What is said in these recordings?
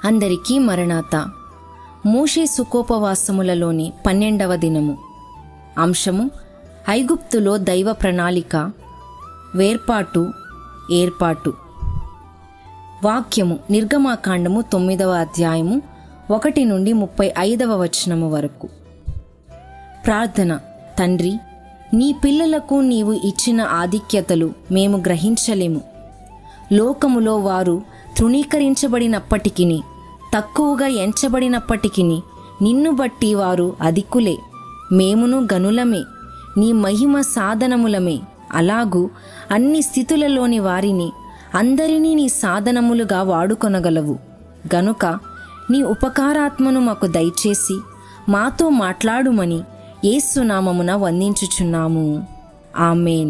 అందరికీ మరణాత మోషే సుకోపవాసములలోని పన్నెండవ దినము అంశము ఐగుప్తులో దైవ ప్రణాళిక వేర్పాటు ఏర్పాటు వాక్యము నిర్గమాకాండము తొమ్మిదవ అధ్యాయము ఒకటి నుండి ముప్పై ఐదవ వచనము వరకు ప్రార్థన తండ్రి నీ పిల్లలకు నీవు ఇచ్చిన ఆధిక్యతలు మేము గ్రహించలేము లోకములో వారు తృణీకరించబడినప్పటికీ తక్కువగా ఎంచబడినప్పటికీ నిన్ను బట్టి వారు అధికులే మేమును గనులమే నీ మహిమ సాధనములమే అలాగూ అన్ని స్థితులలోని వారిని అందరినీ నీ సాధనములుగా వాడుకొనగలవు గనుక నీ ఉపకారాత్మను మాకు దయచేసి మాతో మాట్లాడుమని ఏసునామమున వందించుచున్నాము ఆమెన్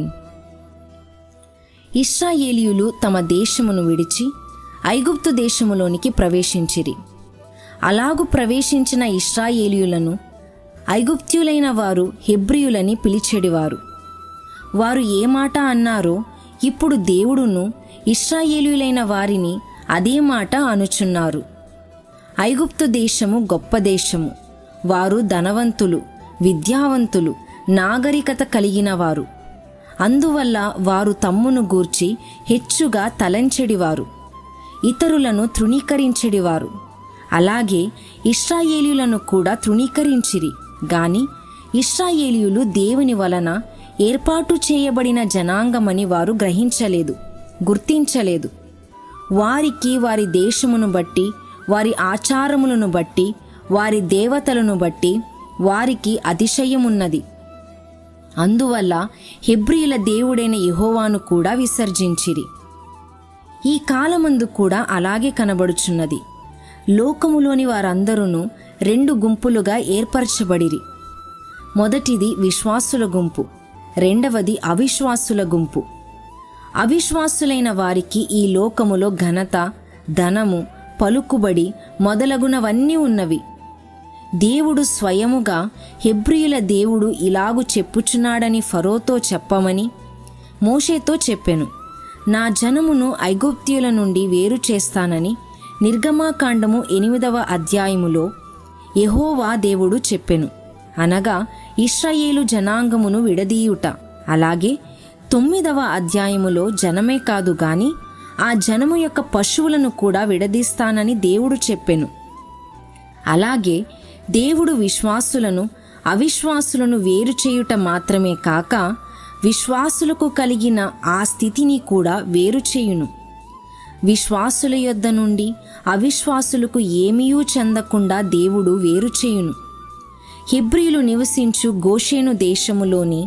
ఇస్రాయేలీయులు తమ దేశమును విడిచి ఐగుప్తు దేశములోనికి ప్రవేశించిరి అలాగు ప్రవేశించిన ఇస్రాయేలీయులను ఐగుప్త్యులైన వారు హెబ్రియులని పిలిచెడివారు వారు ఏ మాట అన్నారో ఇప్పుడు దేవుడును ఇస్రాయేలీయులైన వారిని అదే మాట అనుచున్నారు ఐగుప్తు దేశము గొప్ప దేశము వారు ధనవంతులు విద్యావంతులు నాగరికత కలిగిన వారు అందువల్ల వారు తమ్మును గూర్చి హెచ్చుగా తలంచెడివారు ఇతరులను తృణీకరించెడివారు అలాగే ఇస్రాయేలీయులను కూడా తృణీకరించిరి గాని ఇస్రాయేలీయులు దేవుని వలన ఏర్పాటు చేయబడిన జనాంగమని వారు గ్రహించలేదు గుర్తించలేదు వారికి వారి దేశమును బట్టి వారి ఆచారములను బట్టి వారి దేవతలను బట్టి వారికి అతిశయమున్నది అందువల్ల హెబ్రియుల దేవుడైన యెహోవాను కూడా విసర్జించిరి ఈ కాలమందు కూడా అలాగే కనబడుచున్నది లోకములోని వారందరూ రెండు గుంపులుగా ఏర్పరచబడిరి మొదటిది విశ్వాసుల గుంపు రెండవది అవిశ్వాసుల గుంపు అవిశ్వాసులైన వారికి ఈ లోకములో ఘనత ధనము పలుకుబడి మొదలగునవన్నీ ఉన్నవి దేవుడు స్వయముగా హెబ్రియుల దేవుడు ఇలాగు చెప్పుచున్నాడని ఫరోతో చెప్పమని మోషేతో చెప్పెను నా జనమును ఐగుప్త్యుల నుండి వేరు చేస్తానని నిర్గమాకాండము ఎనిమిదవ అధ్యాయములో యెహోవా దేవుడు చెప్పెను అనగా ఇస్రాయేలు జనాంగమును విడదీయుట అలాగే తొమ్మిదవ అధ్యాయములో జనమే కాదు గాని ఆ జనము యొక్క పశువులను కూడా విడదీస్తానని దేవుడు చెప్పెను అలాగే దేవుడు విశ్వాసులను అవిశ్వాసులను వేరు చేయుట మాత్రమే కాక విశ్వాసులకు కలిగిన ఆ స్థితిని కూడా వేరు చేయును విశ్వాసుల యొద్ద నుండి అవిశ్వాసులకు ఏమీయూ చెందకుండా దేవుడు వేరు చేయును హిబ్రియులు నివసించు గోషేను దేశములోని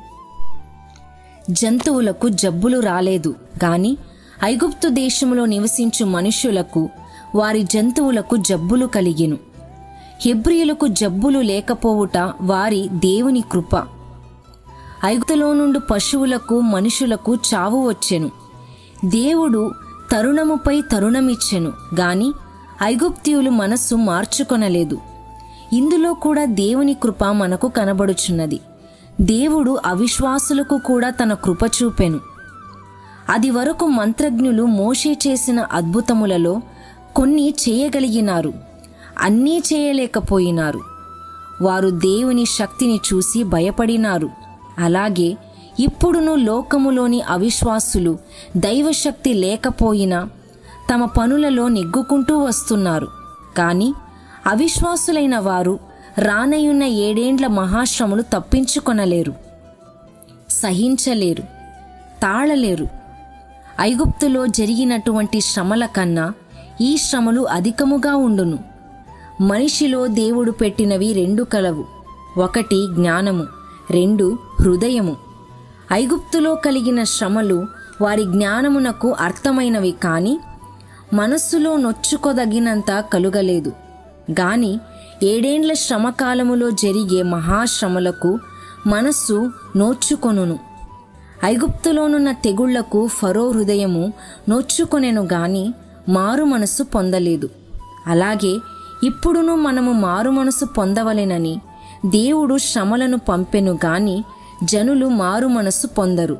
జంతువులకు జబ్బులు రాలేదు గాని ఐగుప్తు దేశములో నివసించు మనుష్యులకు వారి జంతువులకు జబ్బులు కలిగిను హెబ్రియులకు జబ్బులు లేకపోవుట వారి దేవుని కృప ఐగుప్తులో నుండి పశువులకు మనుషులకు చావు వచ్చెను దేవుడు తరుణముపై తరుణమిచ్చెను గాని ఐగుప్తియులు మనస్సు మార్చుకొనలేదు ఇందులో కూడా దేవుని కృప మనకు కనబడుచున్నది దేవుడు అవిశ్వాసులకు కూడా తన కృప చూపెను అది వరకు మంత్రజ్ఞులు మోషే చేసిన అద్భుతములలో కొన్ని చేయగలిగినారు అన్నీ చేయలేకపోయినారు వారు దేవుని శక్తిని చూసి భయపడినారు అలాగే ఇప్పుడును లోకములోని అవిశ్వాసులు దైవశక్తి లేకపోయినా తమ పనులలో నెగ్గుకుంటూ వస్తున్నారు కానీ అవిశ్వాసులైన వారు రానయున్న ఏడేండ్ల మహాశ్రములు తప్పించుకొనలేరు సహించలేరు తాళలేరు ఐగుప్తులో జరిగినటువంటి శ్రమల కన్నా ఈ శ్రమలు అధికముగా ఉండును మనిషిలో దేవుడు పెట్టినవి రెండు కలవు ఒకటి జ్ఞానము రెండు హృదయము ఐగుప్తులో కలిగిన శ్రమలు వారి జ్ఞానమునకు అర్థమైనవి కాని మనస్సులో నొచ్చుకోదగినంత కలుగలేదు గాని ఏడేండ్ల శ్రమకాలములో జరిగే మహాశ్రమలకు మనస్సు నోచుకొనును ఐగుప్తులోనున్న తెగుళ్లకు ఫరో హృదయము నోచుకొనెను గాని మారు మనస్సు పొందలేదు అలాగే ఇప్పుడును మనము మారు మనసు పొందవలెనని దేవుడు శ్రమలను పంపెను గాని జనులు మారు మనసు పొందరు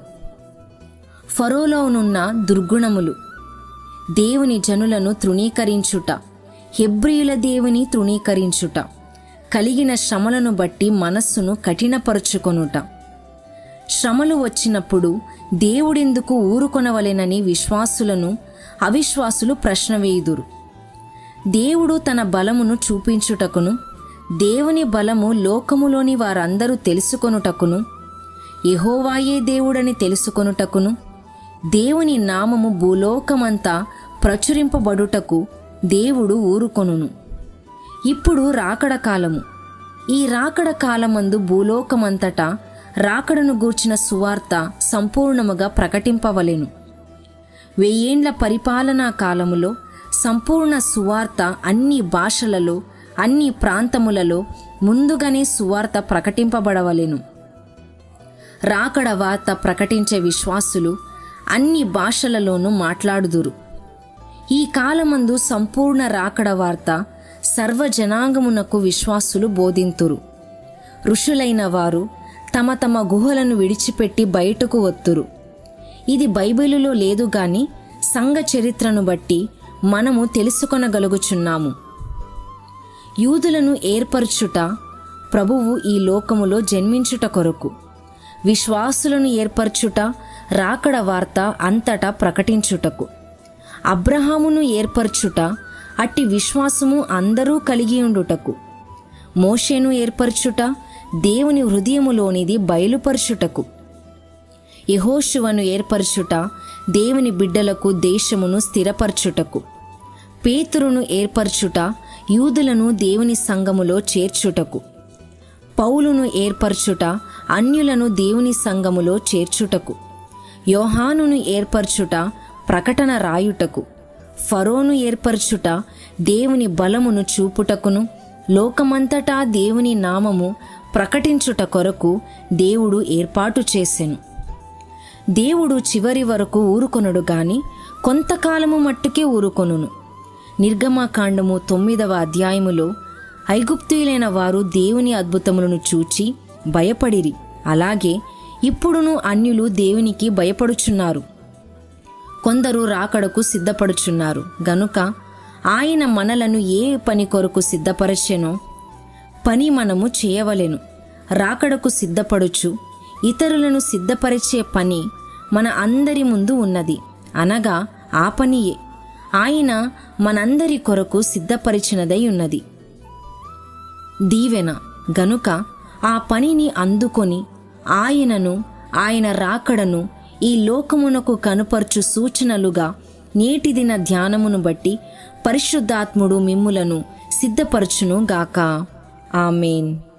ఫరోలోనున్న దుర్గుణములు దేవుని జనులను తృణీకరించుట హెబ్రియుల దేవుని తృణీకరించుట కలిగిన శ్రమలను బట్టి మనస్సును కఠినపరుచుకొనుట శ్రమలు వచ్చినప్పుడు దేవుడెందుకు ఊరుకొనవలెనని విశ్వాసులను అవిశ్వాసులు ప్రశ్న వేయుదురు దేవుడు తన బలమును చూపించుటకును దేవుని బలము లోకములోని వారందరూ తెలుసుకొనుటకును యెహోవాయే దేవుడని తెలుసుకొనుటకును దేవుని నామము భూలోకమంతా ప్రచురింపబడుటకు దేవుడు ఊరుకొనును ఇప్పుడు రాకడ కాలము ఈ రాకడ కాలమందు భూలోకమంతటా రాకడను గూర్చిన సువార్త సంపూర్ణముగా ప్రకటింపవలెను వెయ్యేండ్ల పరిపాలనా కాలములో సంపూర్ణ సువార్త అన్ని భాషలలో అన్ని ప్రాంతములలో ముందుగానే సువార్త ప్రకటింపబడవలెను రాకడ వార్త ప్రకటించే విశ్వాసులు అన్ని భాషలలోనూ మాట్లాడుదురు ఈ కాలమందు సంపూర్ణ రాకడ వార్త సర్వజనాంగమునకు విశ్వాసులు బోధింతురు ఋషులైన వారు తమ తమ గుహలను విడిచిపెట్టి బయటకు వత్తురు ఇది బైబిలులో లేదు గాని సంఘ చరిత్రను బట్టి మనము తెలుసుకొనగలుగుచున్నాము యూదులను ఏర్పరచుట ప్రభువు ఈ లోకములో జన్మించుట కొరకు విశ్వాసులను ఏర్పరచుట రాకడ వార్త అంతటా ప్రకటించుటకు అబ్రహామును ఏర్పరచుట అట్టి విశ్వాసము అందరూ కలిగి ఉండుటకు మోషేను ఏర్పరచుట దేవుని హృదయములోనిది బయలుపరచుటకు యహోశువను ఏర్పరచుట దేవుని బిడ్డలకు దేశమును స్థిరపరచుటకు పేతురును ఏర్పరచుట యూదులను దేవుని సంఘములో చేర్చుటకు పౌలును ఏర్పరచుట అన్యులను దేవుని సంఘములో చేర్చుటకు యోహానును ఏర్పరచుట ప్రకటన రాయుటకు ఫరోను ఏర్పరచుట దేవుని బలమును చూపుటకును లోకమంతటా దేవుని నామము ప్రకటించుట కొరకు దేవుడు ఏర్పాటు చేసెను దేవుడు చివరి వరకు ఊరుకొనుడు గాని కొంతకాలము మట్టుకే ఊరుకొనును నిర్గమాకాండము తొమ్మిదవ అధ్యాయములో ఐగుప్తీయులైన వారు దేవుని అద్భుతములను చూచి భయపడిరి అలాగే ఇప్పుడును అన్యులు దేవునికి భయపడుచున్నారు కొందరు రాకడకు సిద్ధపడుచున్నారు గనుక ఆయన మనలను ఏ పని కొరకు సిద్ధపరచెనో పని మనము చేయవలెను రాకడకు సిద్ధపడుచు ఇతరులను సిద్ధపరిచే పని మన అందరి ముందు ఉన్నది అనగా ఆ పనియే ఆయన మనందరి కొరకు సిద్ధపరిచినదై ఉన్నది దీవెన గనుక ఆ పనిని అందుకొని ఆయనను ఆయన రాకడను ఈ లోకమునకు కనుపర్చు సూచనలుగా నేటి దిన ధ్యానమును బట్టి పరిశుద్ధాత్ముడు మిమ్ములను సిద్ధపరచును గాక ఆమెన్